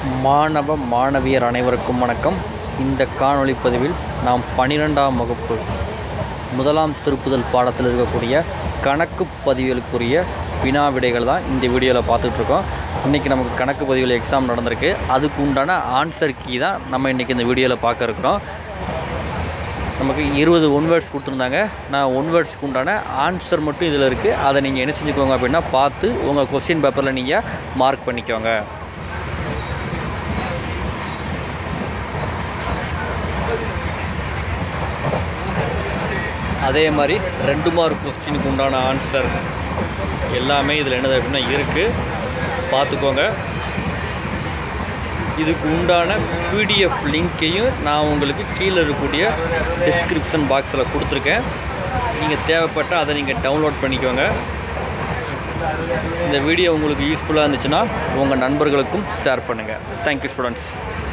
மாணவ மாணவியர் அனைவருக்கும் வணக்கம் இந்த காணொளி பதிவில் நாம் பன்னிரெண்டாம் வகுப்பு முதலாம் திருப்புதல் பாடத்தில் இருக்கக்கூடிய கணக்கு பதிவுகளுக்குரிய வினா விடைகள் தான் இந்த வீடியோவில் பார்த்துட்ருக்கோம் இன்றைக்கி நமக்கு கணக்கு பதிவில் எக்ஸாம் நடந்திருக்கு அதுக்கு உண்டான ஆன்சர் கீ தான் நம்ம இன்றைக்கி இந்த வீடியோவில் பார்க்க இருக்கிறோம் நமக்கு இருபது ஒன் வேர்ட்ஸ் கொடுத்துருந்தாங்க நான் ஒன் வேர்ட்ஸ்க்கு உண்டான ஆன்சர் மட்டும் இதில் இருக்குது அதை நீங்கள் என்ன செஞ்சுக்கோங்க அப்படின்னா பார்த்து உங்கள் கொஸ்டின் பேப்பரில் நீங்கள் மார்க் பண்ணிக்கோங்க அதே மாதிரி ரெண்டு மார்க் கொஸ்டினுக்கு உண்டான ஆன்சர் எல்லாமே இதில் என்னது அப்படின்னா இருக்குது பார்த்துக்கோங்க இதுக்கு உண்டான பிடிஎஃப் லிங்க்கையும் நான் உங்களுக்கு கீழே இருக்கக்கூடிய டிஸ்கிரிப்ஷன் பாக்ஸில் கொடுத்துருக்கேன் நீங்கள் தேவைப்பட்டால் அதை நீங்கள் டவுன்லோட் பண்ணிக்கோங்க இந்த வீடியோ உங்களுக்கு யூஸ்ஃபுல்லாக இருந்துச்சுன்னா உங்கள் நண்பர்களுக்கும் ஷேர் பண்ணுங்கள் தேங்க்யூ ஸ்டூடெண்ட்ஸ்